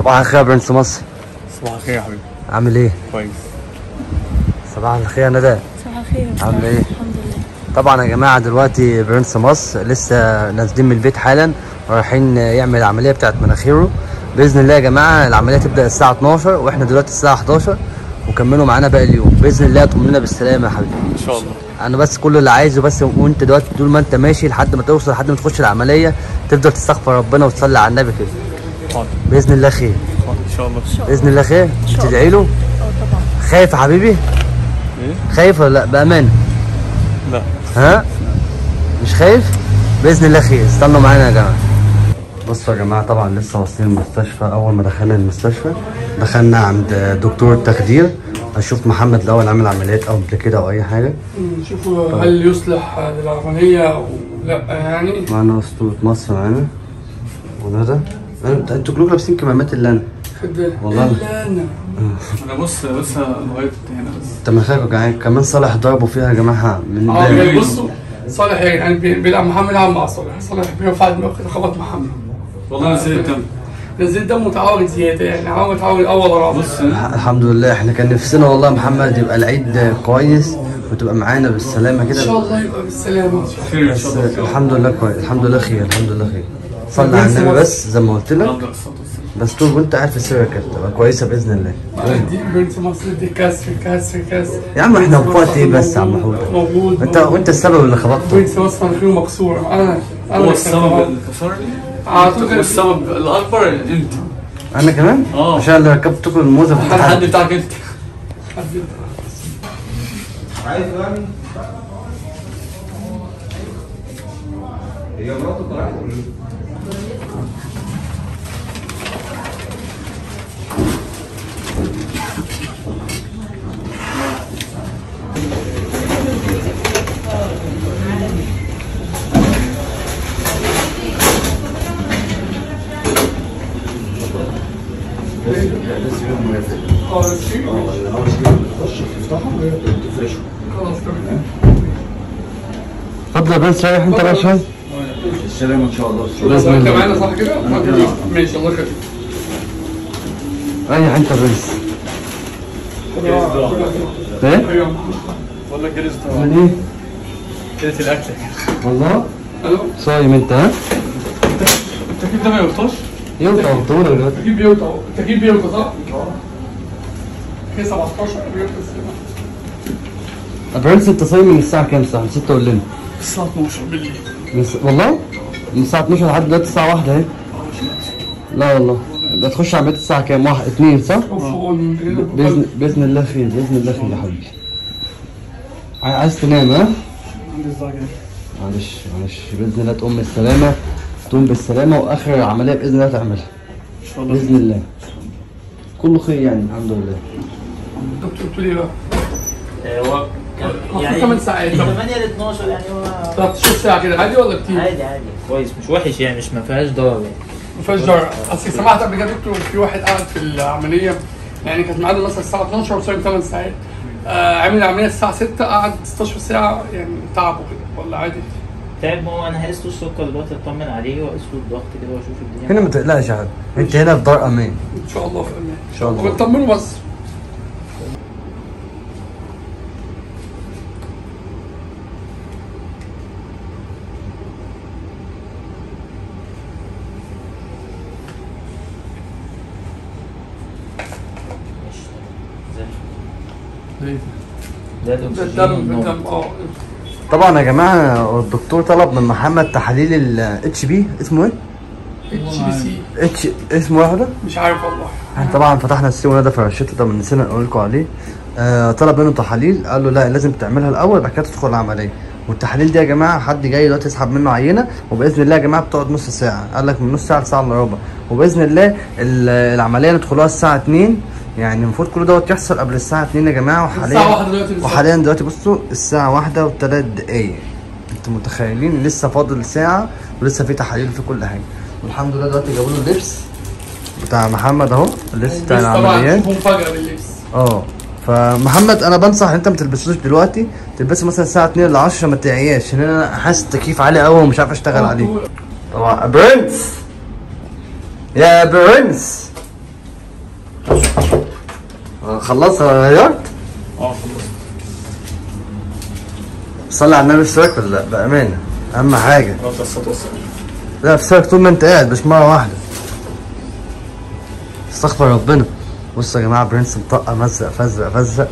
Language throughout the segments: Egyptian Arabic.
صباح الخير يا برنس مصر صباح الخير يا حبيبي عامل ايه؟ كويس صباح الخير يا ندى صباح الخير عامل ايه؟ الحمد لله طبعا يا جماعه دلوقتي برنس مصر لسه نازلين من البيت حالا ورايحين يعمل العمليه بتاعت مناخيره باذن الله يا جماعه العمليه تبدا الساعه 12 واحنا دلوقتي الساعه 11 وكملوا معانا باقي اليوم باذن الله طمنا بالسلامه يا حبيبي ان شاء الله انا بس كل اللي عايزه بس وانت دلوقتي طول ما انت ماشي لحد ما توصل لحد ما تخش العمليه تفضل تستغفر ربنا وتصلي على النبي كده حاضر باذن الله خير حاضر ان شاء الله باذن الله خير تدعي له اه طبعا خايف يا حبيبي ايه خايف ولا لا بامانه لا ها مش خايف باذن الله خير استنوا معانا يا جماعه بصوا يا جماعه طبعا لسه واصلين المستشفى اول ما دخلنا المستشفى دخلنا عند دكتور التخدير اشوف محمد الاول عامل عمليات او قبل كده او اي حاجه نشوفوا هل يصلح للعملية أو لا يعني معانا اسطوره مصر معانا وندى انت- انتوا كلكم لابسين كمامات الا انا خد والله. إلا أنا انا بص بس لغايه هنا بس انت مناخيرك وجعان كمان صالح ضربوا فيها يا جماعه من اه امبارح. يعني بصوا صالح يعني بي- بيلعب محمد يلعب مع صالح صالح بيرفع دماغه كده خبط محمد والله نسيت دم نزل دمه متعود زيادة يعني عاوز متعود أول رابع بص الحمد لله احنا كان نفسنا والله محمد يبقى العيد كويس وتبقى معانا بالسلامه إن شاء كده الله يبقى بالسلامة خير ان بس شاء الله الحمد لله كويس الحمد لله خير الحمد لله خير صلي على النبي بس زي ما قلت لك الله الصلاة والسلام. بس طول وانت قاعد في سرك كده تبقى كويسه باذن الله دي بنت مصر دي كسر كسر كسر يا عم احنا في وقت ايه بس يا عم محمود موجود انت وانت السبب اللي خبطته بنت مصر مناخيره مكسورة أنا أنا هو اللي السبب كسرت. اللي كسرني أعتقد والسبب الاكبر انت انا كمان اه. عشان اللي ركبت كل الموزه في الحد التحدي بتاعك انت اه شيء خلاص تمام اتفضل يا بس رايح انت بقى شويه السلامة إن شاء الله بإذن انت الله. معانا صح كده؟ ماشي الله يخليك ريح انت بس ايه ايوه بقول لك جلست من ايه كلت الاكل والله الو صايم انت ها التكييف ده ما يغطاش يوطى وطول دلوقتي التكييف بيوطى اهو التكييف بيوطى صح؟ كده 17 بيوطى السنة برنس انت صايم من الساعه كام صح نسيت تقول لنا الساعة 12 بالليل من الس... والله من الساعه 12 لحد دلوقتي الساعه 1 اهي لا والله ده تخش عمليه الساعه كام 1 2 صح باذن باذن الله خير باذن الله خير يا حبيبي عاي- عايز تنام ها عندي الزعجة معلش معلش باذن الله تقوم بالسلامه تقوم بالسلامه واخر عمليه باذن الله تعملها ان شاء الله باذن الله كله خير يعني الحمد لله الدكتور قلت لي بقى هو كان المفروض 8 ساعات طب 8 ل 12 يعني هو 13 ساعة كده عادي ولا كتير؟ عادي عادي كويس مش وحش يعني مش ما فيهاش ضرر يعني ما فيهاش ضرر اصل سمعت قبل كده دكتور في واحد قاعد في العملية يعني كانت ميعاده مثلا الساعة 12 وصايم 8 ساعات آه عمل العملية الساعة 6 قعد 16 ساعة يعني تعبه كده ولا عادي؟ تعب ما هو انا هقيس له السكر دلوقتي اطمن عليه واقيس له الضغط كده واشوف الدنيا هنا ما تقلقش يا حبيبي انت هنا في دار امان ان شاء الله في امان ان شاء الله وبنطمنه بس ماشي زي الفل. ليه؟ ده ده الاكسجين الدم والنور. الدم اه طبعا يا جماعه الدكتور طلب من محمد تحاليل الاتش بي اسمه ايه؟ اتش بي سي اتش اسمه واحده مش عارف والله احنا طبعا فتحنا السي ده في الشتا ده من نسينا نقول لكم عليه آه طلب منه تحاليل قال له لا لازم تعملها الاول بعد كده تدخل العمليه والتحاليل دي يا جماعه حد جاي دلوقتي يسحب منه عينه وباذن الله يا جماعه بتقعد نص ساعه قال لك من نص ساعه لساعه الا ربع وباذن الله ال- العمليه ندخلوها الساعه 2 يعني المفروض كل دوت يحصل قبل الساعه 2 يا جماعه وحاليا الساعة 1 دلوقتي بالظبط. وحاليا دلوقتي بصوا الساعه واحدة وثلاث دقايق انتوا متخيلين لسه فاضل ساعه ولسه في تحاليل في كل حاجه والحمد لله دلوقتي جابوا له اللبس بتاع محمد اهو اللبس بتاع بس طبعا العمليات تشوفهم فجأة باللبس اه فمحمد انا بنصح انت ما تلبسوش دلوقتي تلبسه مثلا الساعه 2 ل 10 ما تعياش عشان انا حاسس التكييف عالي قوي ومش عارف اشتغل عليه طبعا برنس يا برنس آه، خلصت غيرت اه خلصت صلي على النبي في سواك ولا لا بامانه اهم حاجه اه الصوت والسلام لا في سواك طول ما انت قاعد مش مره واحده استغفر ربنا بصوا يا جماعه برنس مطقه مزق فزق فزق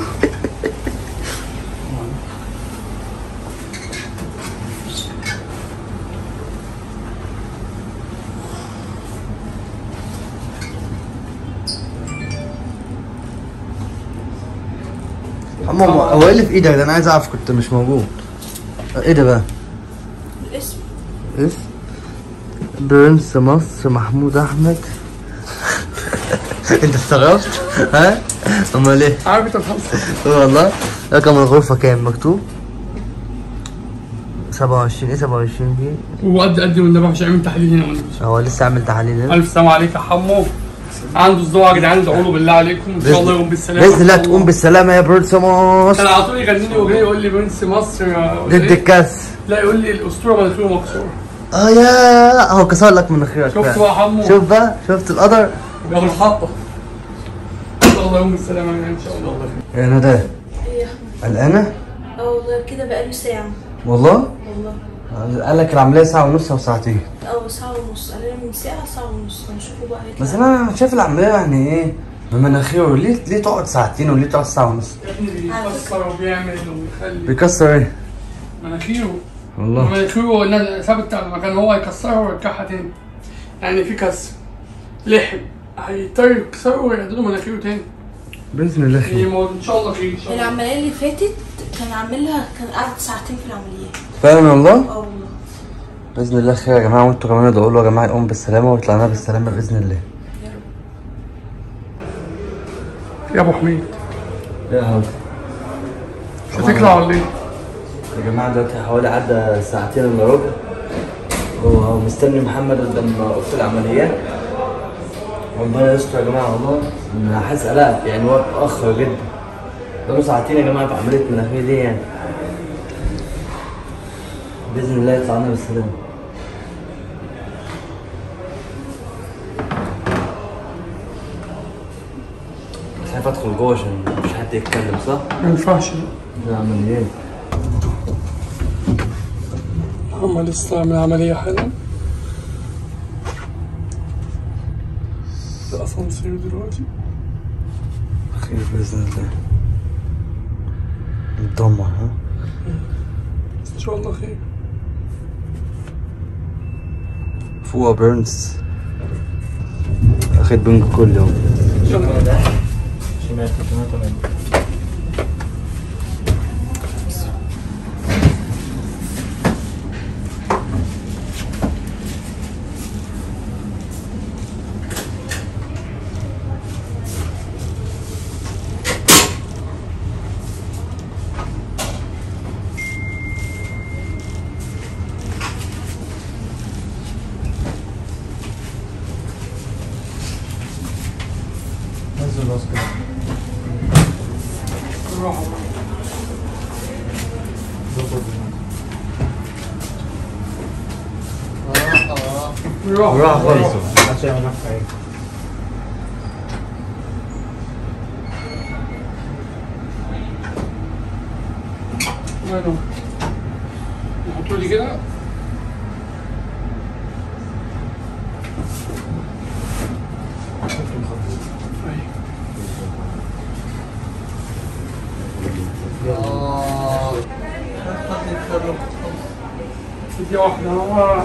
حمو هو ايه اللي في ايدك ده انا عايز اعرف كنت مش موجود ايه ده بقى؟ الاسم اسم برنس مصر محمود احمد انت استغربت ها امال ايه عارف انت بتهزر والله رقم الغرفه كام مكتوب 27 ايه 27 دي وقد قد والنبي عشان يعمل تحليل هنا والنبي هو لسه عامل تحاليل هنا الف سلام عليك يا حمو عنده صداع يا جدعان ادعوا له بالله عليكم ان شاء الله يقوم بالسلامه باذن الله تقوم بالسلامه يا برنس كان مصر على طول يغني لي اغنيه يقول لي برنس مصر يا- ضد الكاس لا يقول لي الاسطوره مناخيره مكسوره اه يا اهو كسر لك مناخيرك شفت فعلا. بقى حمو شوف بقى شفت القدر ياخد حقه ان شاء الله يقوم بالسلامه يعني ان شاء الله يا ندى ايه يا احمد قلقانه اه والله كده بقاله ساعة والله والله قال لك العمليه ساعه ونص او ساعتين اه ساعة ونص قال لنا من ساعة ساعة ونص هنشوفه بقى هيطلع بس انا شايف العمليه يعني ايه بمناخيره ليه ليه تقعد ساعتين وليه تقعد ساعه ونص يا ابني بيكسر وبيعمل وبيخلي بيكسر ايه مناخيره والله مناخيره نا- ثابت على مكان هو هيكسرها ويرجعها تاني يعني في كسر لحم هيضطر يكسره ويعدله مناخيره تاني باذن الله هي خير مو- ان شاء الله خير ان شاء الله العملية اللي فاتت كان عاملها كان قعد ساعتين في العمليات فعلا والله اه والله باذن الله خير يا جماعه وانتوا كمان ادعوا له يا جماعه يقوم بالسلامه ويطلع لنا بالسلامه باذن الله يا ابو حميد يا هلا مش هتطلع ولا ايه؟ يا جماعه دلوقتي حوالي عدى ساعتين الا ربع هو مستني محمد قدام اوضه العمليات ربنا يستر يا جماعه والله انا حاسس قلقت يعني هو اتاخر جدا بقاله ساعتين يا جماعه في عمليه مناخير دي يعني باذن الله يطلع لنا بالسلامه خايف ادخل جوه عشان مفيش حد يتكلم صح؟ ما ينفعش العمليات هم لسه من عملية حالا في اسانسير دلوقتي خير باذن الله متدمر ها ان شاء الله خير فوق بيرنز اخد بنج كل يوم ان شاء الله شمال 380 نزل راسك بالراحة بالراحة راح خالص ماله نحطه لي كده أيوة. دي واحدة هو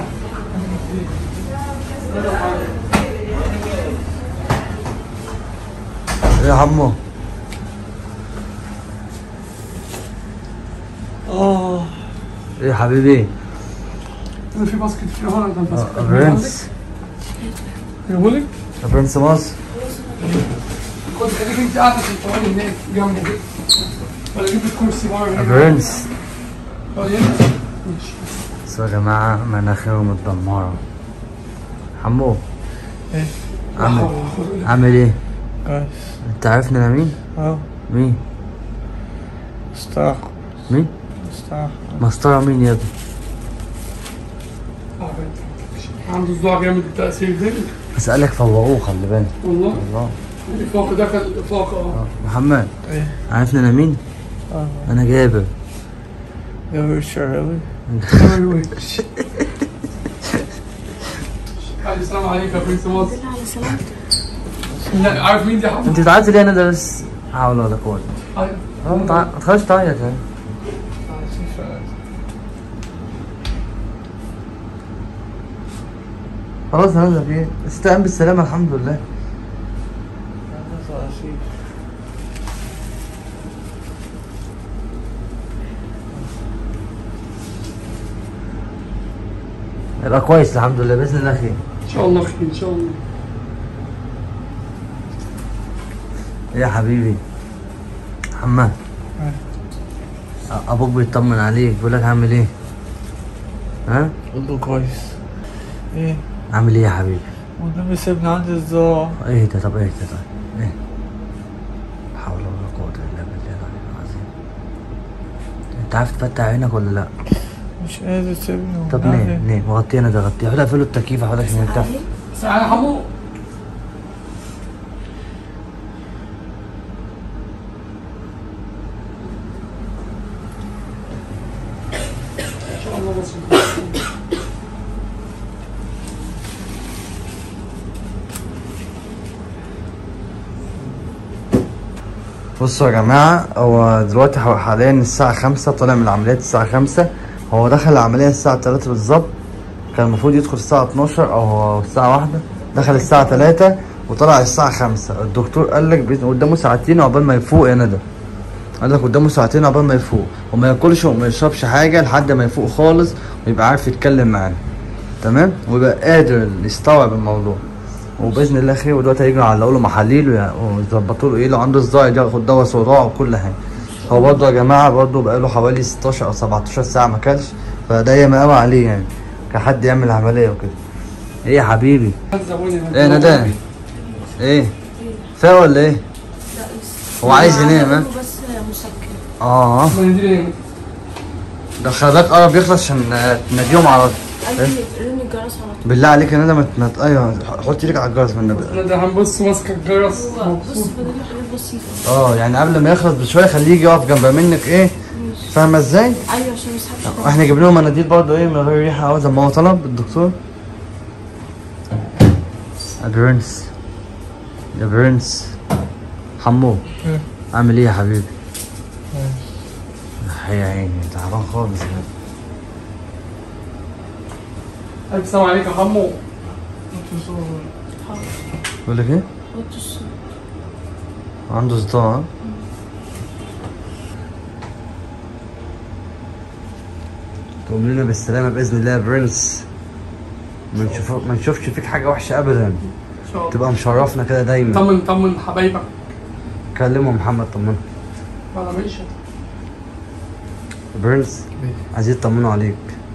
يا عمو اه ايه يا حبيبي انا في باسكت في هون ده الباسكت آه، برنس يقولك يا برنس مصر خد خليك انت قاعدة في الطوال هناك جنبه كده ولا جيب لك كرسي بره يا هنا برنس خد هنا ماشي بس يا جماعة مناخيره متدمرة حمو ايه عامل عامل ايه؟ كويس انت عارفني انا مين؟ اه مين؟ استراحة مين؟ استراحة مسطرة مين يا ابني؟ عنده صداع جامد التأثير ده بسألك فوقوه خلي بالك والله والله الافاقه دخل الافاقه اه محمد ايه عارفني انا مين؟ اه انا جابر جابر الشرقاوي السلام عليكم يا برنس مصر بالله على سلامتك لا عارف مين دي يا انت حمد؟ بتعيطي ليه انا ده بس؟ حول ولا قوة أيوة. اه ما تع- ما تخليش تعيط يعني خلاص هنزل في ايه؟ استقام بالسلامة الحمد لله يبقى كويس الحمد لله باذن الله خير ان شاء الله خير ان شاء الله ايه يا حبيبي محمد ابوك بيطمن عليك بيقول لك عامل ايه ها برضه كويس ايه عامل ايه يا حبيبي والنبي سيبني عندي صداع ايه ده طب ايه ده طيب ايه لا حول ولا قوة الا بالله العلي العظيم انت عارف تفتح عينك ولا لا مش قادر سيبني طب والنبي. نام نام غطينا ده غطيه حاول اقفله التكييف حاول عشان يرتاح عليك تعالى يا حمو ان شاء الله بسيط بصوا يا جماعة هو دلوقتي هو حاليا الساعة خمسة طالع من العمليات الساعة خمسة هو دخل العملية الساعة تلاتة بالظبط كان المفروض يدخل الساعة اتناشر أو هو الساعة واحدة دخل الساعة تلاتة وطلع الساعة خمسة الدكتور قال لك بإذن- قدامه ساعتين عقبال ما يفوق يا ندى قال لك قدامه ساعتين عقبال ما يفوق وما ياكلش وما يشربش حاجة لحد ما يفوق خالص ويبقى عارف يتكلم معانا تمام ويبقى قادر يستوعب الموضوع وباذن الله خير ودلوقتي هيجوا يعلقوا له محاليل ويع- ويظبطوا له ايه لو عنده صداع يجي ياخد دواء صداع وكل حاجه هو برضه يا جماعه برضه بقاله حوالي 16 او 17 ساعه ما كلش فده ياما قوي عليه يعني كحد يعمل عمليه وكده ايه يا حبيبي زبوني ايه يا ندى ايه فاق ولا ايه لا لسه هو عايز أنا ينام، ها؟ عامله بس مسكن اه ده خلي بالك قرب يخلص عشان آه، تناديهم على طول. قال لي رن الجرس على طول بالله عليك يا ندى ما تنط ايوه حط ايدك على الجرس من النبي انا ده هنبص ماسك الجرس هو بص فاضل له حاجات بسيطه اه يعني قبل ما يخلص بشويه خليه يجي يقف جنب منك ايه فاهمه ازاي؟ ايوه عشان ما يسحبش احنا جبنا له مناديل برضه ايه من غير ريحه اهو زي ما هو طلب الدكتور يا برنس يا برنس حمو إيه؟ عامل ايه يا حبيبي؟ يا عيني تعبان خالص الف سلام عليك يا حمو بقول لك ايه؟ حط الصوت عنده صداع ها؟ تقوم لنا بالسلامة بإذن الله يا برنس ما نشوف ما نشوفش فيك حاجة وحشة أبدا ان شاء الله تبقى مشرفنا كده دايما طمن طمن حبايبك كلمه محمد طمنه على ماشي برنس عايزين يطمنوا عليك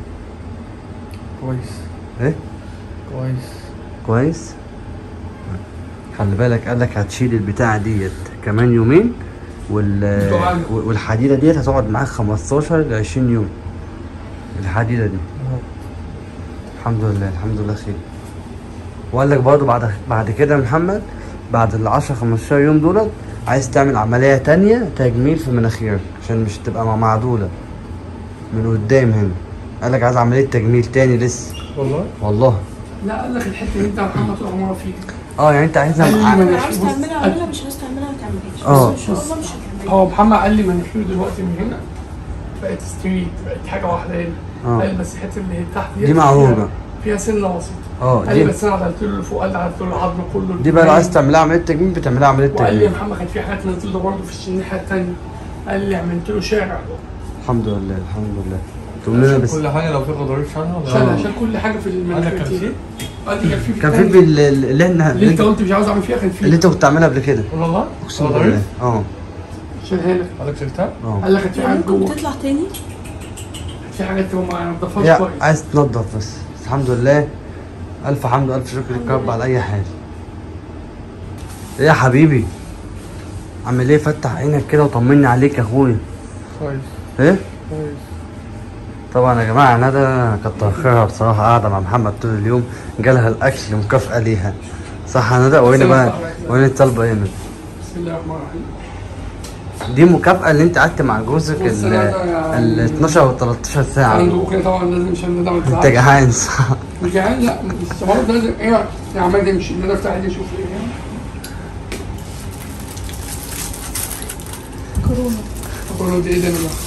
كويس ايه كويس كويس خلي بالك قال لك هتشيل البتاعة ديت كمان يومين وال طبعاً. والحديدة ديت هتقعد معاك 15 ل 20 يوم الحديدة دي الحمد لله الحمد لله خير وقال لك برضه بعد بعد كده يا محمد بعد ال 10 15 يوم دولت عايز تعمل عملية تانية تجميل في مناخيرك عشان مش تبقى معدولة من قدام هنا قال لك عايز عملية تجميل تاني لسه والله والله لا قال لك الحته اللي انت يا محمد طول عمرها فيك اه يعني انت عايزها قال لي مع- من لو عاوز بص، تعملها اعملها مش عاوز تعملها ما تعملهاش اه. بس ان شاء الله مش هتعملها هو محمد قال لي مناخيره دلوقتي من هنا بقت ستريت بقت حاجه واحده هنا اه. قال بس الحته اللي تحت دي معوجة. فيها- فيها سنه بسيطه اه قال لي دي بس انا عدلت له اللي فوق قال لي عدلت له العظم كله دي بقى لو عايز تعملها عملية تجميل بتعملها عملية وقال لي يا تجميل محمد كان في حاجات نزلت له برضه في الناحيه الثانيه قال لي عملت له شارع الحمد لله الحمد لله تقول لنا بس كل حاجه لو في غضاريف عنها ولا عشان عشان كل حاجه في قال لك كان المناخير في قال لي كان في كان في تاني. بال- اللي احنا اللي انت قلت مش عاوز اعمل فيها كان في اللي انت كنت عاملها قبل كده والله اقسم غضاريف بالله اه عشان هنا قال لك شلتها اه قال لك كان في يعني حاجات ممكن جوه بتطلع تاني في حاجات هو ما نضفهاش يا كويس عايز تنظف بس الحمد لله الف حمد والف شكر لك يا رب على اي حال ايه يا حبيبي عامل ايه فتح عينك كده وطمني عليك يا اخويا كويس ايه كويس طبعا يا جماعه ندى كتر خيرها بصراحه قاعده مع محمد طول اليوم جالها الاكل مكافاه ليها صح انا ده وين بقى وين الطلبه هنا بسم الله الرحمن الرحيم دي مكافأة اللي انت قعدت مع جوزك بص ال أنا ده ال 12 و 13 ساعة عنده كده طبعا لازم عشان ندعم انت الزعل جعان صح؟ مش جعان لا بس برضه لازم ايه يعني عمال يمشي ندى افتح ايدي اشوف ايه كورونا مكرونه دي ايه ده بقى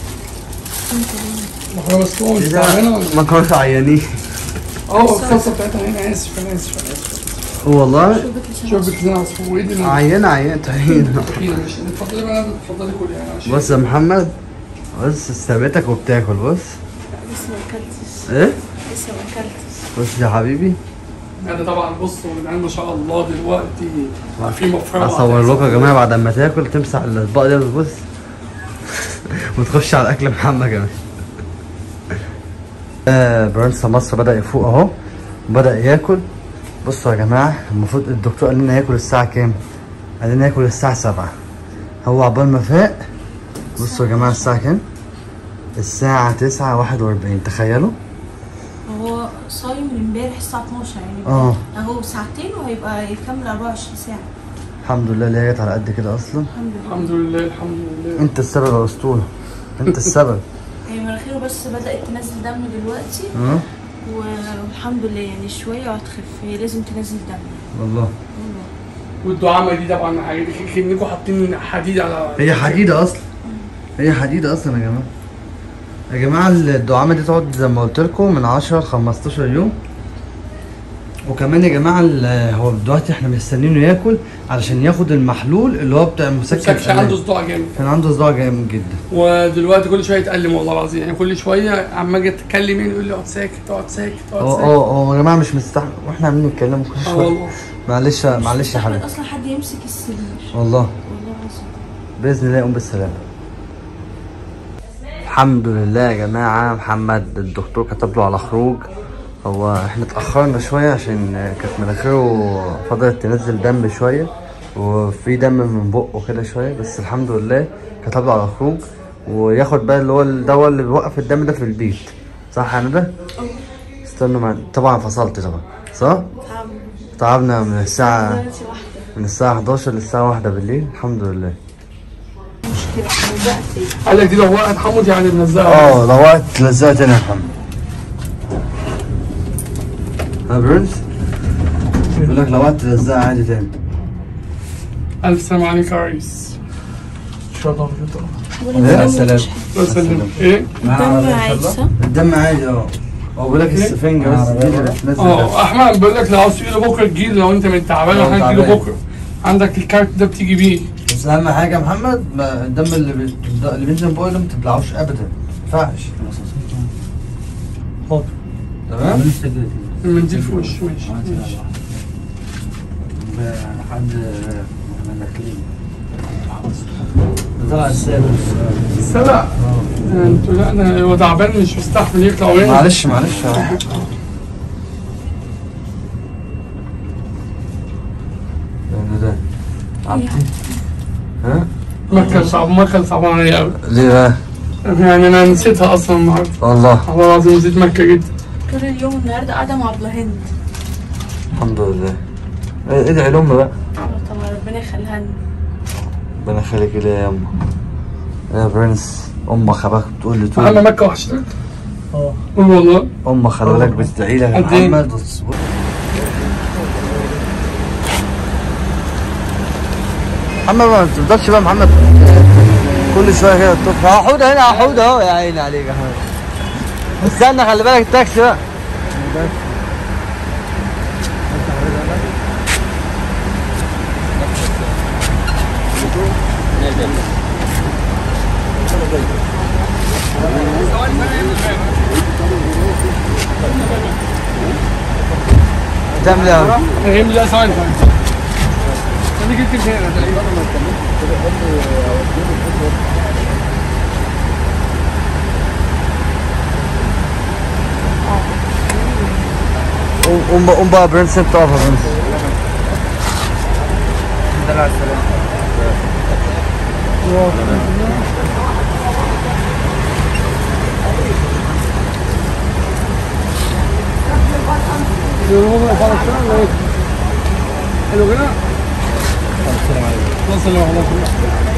مكرونه مسلوقه مش ايه ده؟ تعبانه ولا مكرونة عيانين اه الصلصه بتاعتها هنا اسف انا اسف انا اسف والله شوربة لسان شوف بكتير عصفور ايه دي أنا- عيانة عيانة طحين كده مش اتفضلي بقى اتفضلي كل يعني عشان بص يا محمد بص ثابتك وبتاكل بص لسه ما اكلتش ايه لسه ما اكلتش بص يا حبيبي هذا طبعا بصوا يا جدعان ما شاء الله دلوقتي بقى في مفرمه اصور لكم يا جماعة بعد ما تاكل تمسح الاطباق دي وتبص وتخش على اكل محمد كمان آه برنس مصر بدأ يفوق اهو بدأ ياكل بصوا يا جماعة المفروض الدكتور قال لنا ياكل الساعة كام؟ قال لنا ياكل الساعة سبعة هو عقبال ما فاق بصوا يا جماعة الساعة كام؟ الساعة تسعة واحد وأربعين تخيلوا؟ هو صايم من امبارح الساعة 12 يعني اه اهو ساعتين وهيبقى يكمل 24 ساعة الحمد لله اللي هي جت على قد كده أصلا الحمد لله الحمد لله الحمد لله أنت السبب يا أسطورة أنت السبب هي مناخيره بس بدأت تنزل دم دلوقتي اه والحمد لله يعني شوية وهتخف هي لازم تنزل دم والله والله والدعامه دي طبعا حاجه كانكم حاطين حديد على هي حديدة أصلا هي حديدة أصلا يا جماعة يا جماعة الدعامة دي تقعد زي ما قلت لكم من 10 ل 15 يوم وكمان يا جماعة ال- هو دلوقتي احنا مستنينه ياكل علشان ياخد المحلول اللي هو بتاع مسكن مسكش عنده صداع جامد كان عنده صداع جامد جدا ودلوقتي كل شويه يتألم والله العظيم يعني كل شويه عما اجي اتكلم يعني يقول لي اقعد ساكت اقعد ساكت اقعد اه ساكت اه اه يا جماعة مش مستحمل واحنا عاملين نتكلم كل اه شوية والله معلش معلش يا مستحمل حبيبي اصلا حد يمسك السرير والله والله العظيم باذن الله يقوم بالسلامه الحمد لله يا جماعه محمد الدكتور كتب له على خروج هو احنا اتاخرنا شويه عشان كانت مناخيره فضلت تنزل دم شويه وفي دم من بقه كده شويه بس الحمد لله كتب له على خروج وياخد بقى اللي هو الدواء اللي بيوقف الدم ده في البيت صح يا ندى؟ استنوا معانا طبعا فصلت طبعا صح؟ تعب تعبنا من الساعه دلوقتي واحدة من الساعه 11 للساعه 1 بالليل الحمد لله مشكلة وبقت ايه قال لك دي لو وقعت حمود يعني بنزلها اه لو وقت لزقت تاني يا محمد ها برنس بيقول لك لو وقت لزقها عادي تاني الف سلام عليك يا ريس شرطة في الفطرة ايه السلام الله يسلمك ايه دم عادي صح؟ الدم عادي اه هو بيقول لك السفنجة بس دي اللي بتنزل اه احمد بيقول لك لو عاوز تجيله بكره تجيله لو انت من تعبان لو احنا تعبان. تجيله بكره عندك الكارت ده بتيجي بيه بس اهم حاجة يا محمد ما الدم اللي بي... اللي بينزل من بقه ده ما تبلعوش ابدا ما ينفعش حاضر تمام المنديل في وشه ماشي ماشي لحد ده طلع السابق سبع انتوا لا انا هو تعبان مش مستحمل يطلع وين معلش معلش ده ده عبدي ها مكة صعب مكة صعبان عليا قوي ليه بقى يعني انا نسيتها اصلا النهارده والله والله العظيم نسيت مكة جدا طول اليوم النهارده قاعدة مع ابله هند الحمد لله إيه، ادعي لام بقى آه طبعا ربنا يخليها لنا ربنا يخليك ليا يا امه يا برنس امك خباك بتقول لي اهم طول مكة وحشتك اه قول والله امك خلي بالك بتدعي لك يا قد إيه؟ محمد وتصبر. محمد ما تفضلش بقى محمد كل شويه كده تطف اه حوده هنا اه حوده اهو يا عيني عليك يا حوده استنى خلي بالك التاكسي بقى تعمل ايه يا عم؟ فهمني لا ثواني ثواني خليك انت هنا تقريبا قوم قوم بقى- قوم بقى يا برنس انت اقف يا برنس حلو كده؟ السلام عليكم الله يسلمك الله يسلمك